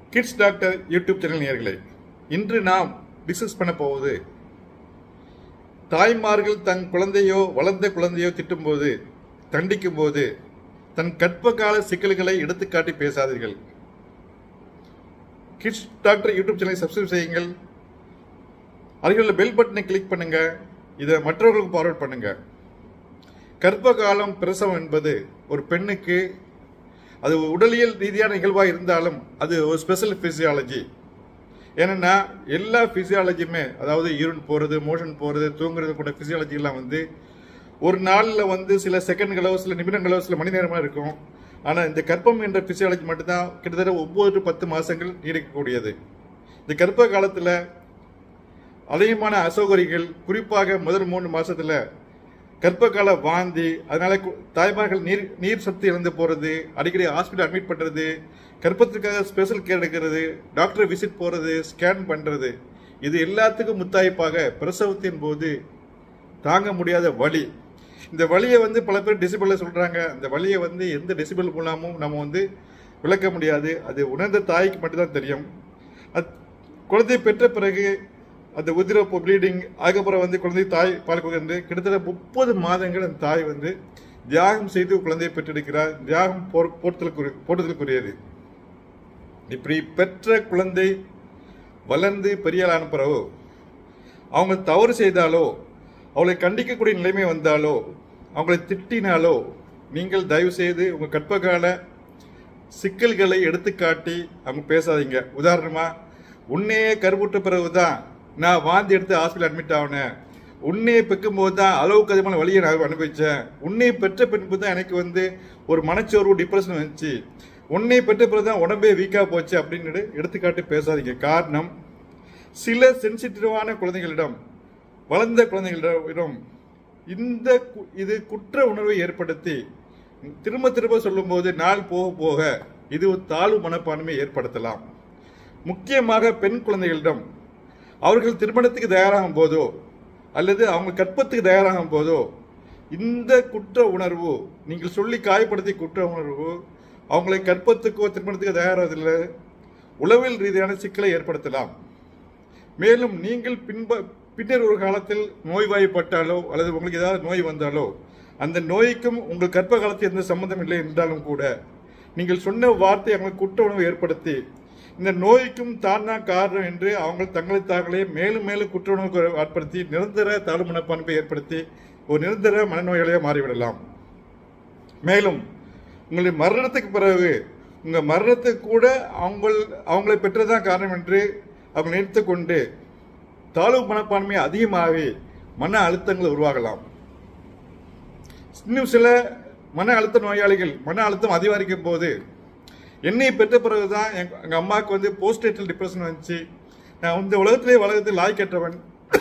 kids doctor YouTube channel நேயர்களே இன்று நாம் டிஸ்கஸ் பண்ண போவது தாய்மார்கள் தன் குழந்தையோ வளர்ந்த குழந்தையோ திட்டும்போது தண்டிக்கும் போது தன் கற்ப கால சிக்கல்களை எடுத்துக்காட்டி பேசாதீர்கள் கிட்ஸ் டாக்டர் யூடியூப் சேனலை சப்ஸ்கிரைப் செய்யுங்கள் அருகில் உள்ள பெல் பட்டனை கிளிக் பண்ணுங்க இதை மற்றவர்களுக்கு ஃபார்வர்ட் பண்ணுங்க கர்ப்ப காலம் பிரசவம் என்பது ஒரு பெண்ணுக்கு அது உடலியல் ரீதியான நிகழ்வாக இருந்தாலும் அது ஒரு ஸ்பெஷல் பிசியாலஜி ஏன்னா எல்லா பிசியாலஜியுமே அதாவது யூரின் போகிறது மோஷன் போகிறது தூங்குறது கூட பிசியாலஜிலாம் வந்து ஒரு நாளில் வந்து சில செகண்ட்களோ சில நிமிடங்களோ சில மணி நேரமாக இருக்கும் ஆனால் இந்த கர்ப்பம் என்ற பிசியாலஜி மட்டும்தான் கிட்டத்தட்ட ஒம்பது டு பத்து மாதங்கள் நீடிக்கக்கூடியது இந்த கர்ப்ப காலத்தில் அதிகமான அசௌகரியங்கள் குறிப்பாக முதல் மூணு மாசத்துல கர்ப்பகால வாந்தி அதனால கு- தாய்மார்கள் நீர் நீர் சத்து இழந்து போறது அடிக்கடி ஹாஸ்பிட்டல் அட்மிட் பண்றது கர்ப்பத்துக்காக ஸ்பெஷல் கேர் எடுக்கிறது டாக்டர் விசிட் போறது ஸ்கேன் பண்றது இது எல்லாத்துக்கும் முத்தாய்ப்பாக பிரசவத்தின் போது தாங்க முடியாத வலி இந்த வலியை வந்து பல பேர் டெசிபிள்ல சொல்றாங்க அந்த வலியை வந்து எந்த டெசிபிள் மூலமும் நம்ம வந்து விளக்க முடியாது அது உணர்ந்த தாய்க்கு மட்டும்தான் தெரியும் அத்- குழந்தை பெற்ற பிறகு அந்த உதிரப்பு ப்ளீடிங் அதுக்கப்புறம் வந்து குழந்தை தாய் பால் கொடுக்கிறது கிட்டத்தட்ட முப்பது மாதங்கள் அந்த தாய் வந்து தியாகம் செய்து குழந்தையை பெற்றெடுக்கிறார் தியாகம் போர்- போற்றுதலுக்குரிய போற்றுதலுக்குரியது இப்படி பெற்ற குழந்தை வளர்ந்து பெரிய ஆளான பிறகு அவங்க தவறு செய்தாலோ அவளை கண்டிக்கக்கூடிய நிலைமை வந்தாலோ அவங்களை திட்டினாலோ நீங்கள் தயவு செய்து உங்க கற்பகால சிக்கல்களை எடுத்துக்காட்டி அவங்க பேசாதீங்க உதாரணமா உன்னையே கருவுற்ற பிறகுதான் நான் வாந்தி எடுத்து ஹாஸ்பிட்டல் அட்மிட் ஆகினேன் உன்னையை பெக்கும்போது தான் அளவுக்கு அதிகமான வழியை நான் அனுபவிச்சேன் உன்னையை பெற்ற பின்பு தான் எனக்கு வந்து ஒரு மனச்சோர்வு டிப்ரெஷன் வந்துச்சு உன்னை பெற்ற பிறகு தான் உடம்பே வீக்காக போச்சு அப்படின்னு எடுத்துக்காட்டி பேசாதீங்க காரணம் சில சென்சிட்டிவான குழந்தைகளிடம் வளர்ந்த குழந்தைகளிடம் இந்த கு- இது குற்ற உணர்வை ஏற்படுத்தி திரும்ப திரும்ப சொல்லும்போது நாள் போக போக இது ஒரு தாழ்வு மனப்பான்மை ஏற்படுத்தலாம் முக்கியமாக பெண் குழந்தைகளிடம் அவர்கள் திருமணத்துக்கு தயாராகும் போதோ அல்லது அவங்க கற்பத்துக்கு தயாராகும் போதோ இந்த குற்ற உணர்வு நீங்கள் சொல்லி காயப்படுத்திய குற்ற உணர்வு அவங்களை கற்பத்துக்கோ திருமணத்துக்கோ தயாராவதில்லை உளவியல் ரீதியான சிக்கலை ஏற்படுத்தலாம் மேலும் நீங்கள் பின்ப பின்னர் ஒரு காலத்தில் நோய்வாய்ப்பட்டாலோ அல்லது உங்களுக்கு ஏதாவது நோய் வந்தாலோ அந்த நோய்க்கும் உங்கள் கர்ப்ப காலத்தில் எந்த சம்பந்தம் இல்லை என்றாலும் கூட நீங்கள் சொன்ன வார்த்தை அவங்களுக்கு குற்ற உணர்வு ஏற்படுத்தி இந்த நோய்க்கும் தான் தான் காரணம் என்று அவங்க தங்களை தாங்களே மேலும் மேலும் குற்ற உணர்வு ஏற்படுத்தி நிரந்தர தாழ்வு மனப்பான்பை ஏற்படுத்தி ஒரு நிரந்தர மனநோயாளியாக மாறிவிடலாம் மேலும் உங்களுடைய மரணத்துக்கு பிறகு உங்க மரணத்துக்கு கூட அவங்க அவங்களை பெற்றதான் காரணம் என்று அவங்க நினைத்து கொண்டு தாழ்வு மனப்பான்மை அதிகமாகி மன அழுத்தங்கள் உருவாகலாம் இன்னும் சில மன அழுத்த நோயாளிகள் மன அழுத்தம் அதிகரிக்கும் போது என்னை பெற்ற பிறகுதான் எங்க எங்க அம்மாவுக்கு வந்து போஸ்டேட்டல் டிப்ரெஷன் வந்துச்சு நான் வந்து உலகத்திலே வளர்த்து லாய் கற்றவன்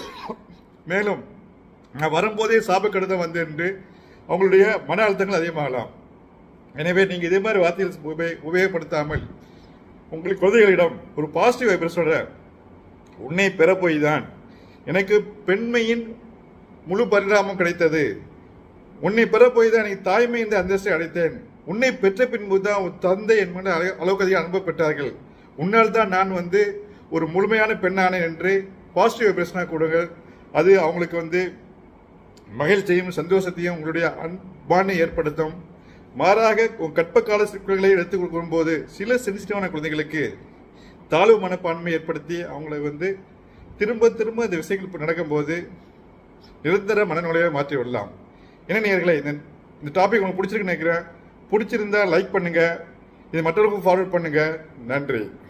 மேலும் நான் வரும்போதே சாபக்கெடுதான் வந்து என்று அவங்களுடைய மன அழுத்தங்கள் அதிகமாகலாம் எனவே நீங்க இதே மாதிரி வார்த்தைகள் உபயோக உபயோகப்படுத்தாமல் உங்கள் குழந்தைகளிடம் ஒரு பாசிட்டிவ் வைப்ரேஷனோட உன்னை பெற போய் தான் எனக்கு பெண்மையின் முழு பரிணாமம் கிடைத்தது உன்னை பெற போய் தான் எனக்கு தாய்மை இந்த அந்தஸ்தை அடைத்தேன் உன்னை பெற்ற பின்பு தான் உன் தந்தை என் மீது அள- அளவுக்கு அதிகம் அனுபவ பெற்றார்கள் உன்னால் தான் நான் வந்து ஒரு முழுமையான பெண்ணானேன் என்று பாசிட்டிவ் வைப்ரேஷனாக கொடுங்க அது அவங்களுக்கு வந்து மகிழ்ச்சியும் சந்தோஷத்தையும் உங்களுடைய அன்பானை ஏற்படுத்தும் மாறாக உன் கற்பகால சிக்கல்களை எடுத்துக் கொடுக்கும்போது சில சென்சிட்டிவான குழந்தைகளுக்கு தாழ்வு மனப்பான்மை ஏற்படுத்தி அவங்களை வந்து திரும்ப திரும்ப இந்த விஷயங்கள் இப்ப நடக்கும்போது நிரந்தர மனநோயாக மாற்றி விடலாம் என்ன நேயர்களே இந்த இந்த டாபிக் உங்களுக்கு பிடிச்சிருக்குன்னு நினைக்கிறேன் பிடிச்சிருந்தா லைக் பண்ணுங்க இது மற்றவர்களுக்கும் ஃபார்வர்ட் பண்ணுங்க நன்றி